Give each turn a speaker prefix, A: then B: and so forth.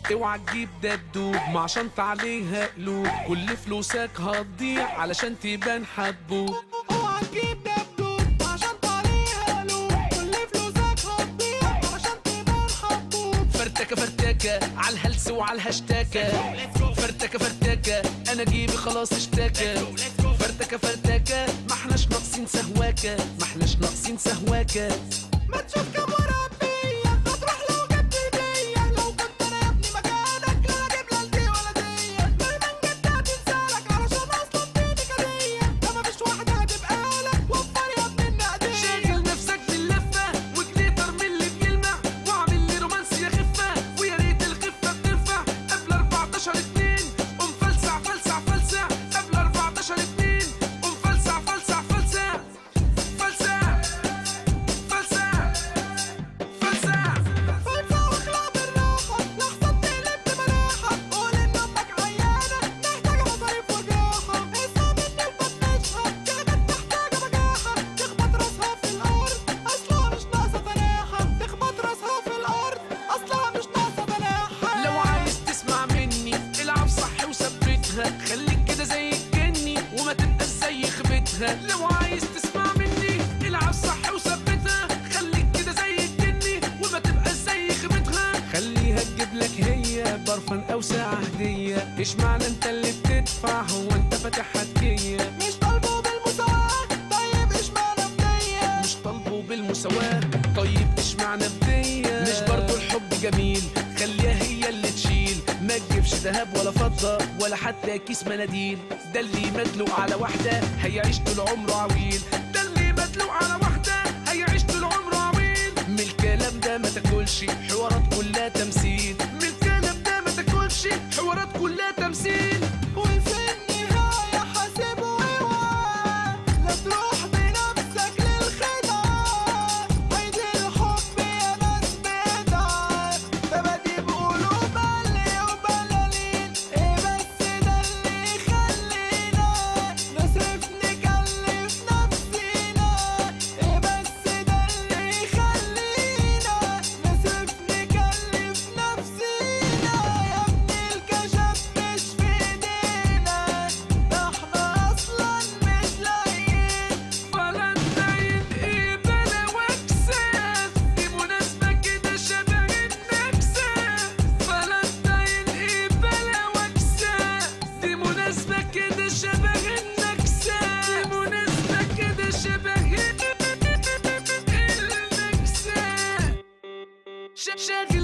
A: اوعى تجيب دبدوب مع شنطة عليها قلوب كل فلوسك هتضيع علشان تبان حبوب
B: اوعى تجيب دبدوب عشان عليها قلوب كل فلوسك هتضيع عشان تبان حبوب
A: فرتكة فرتكة على الهلس وعلى الهاشتاكة فرتكة فرتكة انا جيبي خلاص اشتكى فرتكة فرتكة ما احناش ناقصين سهواكة ما احناش ناقصين سهواكة
B: ما تشوف كام ورقة بيا هتروح لو جبت هدية لو كنت انا يا ابني مكانك لا اجيب لا دي ولا دي مهما جبت هتنسالك علشان اصلا دي نكدية ده مفيش واحدة هتبقى لك وفر يا ابني النقدية
A: شاغل نفسك باللفة وجليتر من اللي بيلمع واعمل لي رومانسية خفة ويا ريت الخفة بتنفع قبل 14 اتنين قوم فلسع فلسع فلسع قبل 14 اتنين قوم فلسع فلسع فلسع فلسع فلسع فلسع
B: فلسة واخلع بالراحة لحظة تقلب بملاحة قول ان امك عيانة محتاجة مصاريف وجراحة اسمع مني وفتشها كلمات محتاجة بجاحة تخبط راسها في الارض اصلها مش ناقصة فلاحة تخبط راسها في الارض اصلها مش ناقصة فلاحة
A: لو عايز تسمع مني العب صح وثبتها خليك كده زي الجني وما تبقاش زي خبتها لو عايز تسمع مني العب صح وثبتها خليك كده زي الجني وما تبقاش زي خبتها خليها تجيب لك هي برفان او ساعة هدية ايش معنى انت اللي بتدفع هو انت فاتح حكية
B: مش طالبه بالمساواة طيب اشمعنى بدية
A: مش طالبه بالمساواة طيب اشمعنى بدية مش برضو الحب جميل خليها هي اللي تشيل ما تجيبش ذهب ولا فضة ولا حتى كيس مناديل ده اللي مدلوق على واحدة هيعيش طول عمره عويل ده اللي مدلوق على واحدة هيعيش طول عمره عويل من الكلام ده ما تاكلش حوارات كلها تمثيل من الكلام ده ما تاكلش حوارات كلها تمثيل
B: وفي النهاية حاسب واوعى لا تروح بنفسك للخدعة عيد الحب يا ناس بدعة تبادي بقلوب اللي وبلالين ايه بس ده اللي يخلينا نصرف نكلف نفسينا ايه بس ده اللي يخلينا نصرف نكلف نفسينا يا ابني الكشف مش في ايدينا ده احنا اصلا مش لاقيين
A: فالنتين ايه بلا وكسات دي مناسبة كده شبه النكسة فالنتين ايه بلا وكسات دي مناسبة كده شبه النكسة دي مناسبة كده شبه النكسة ش- شاغل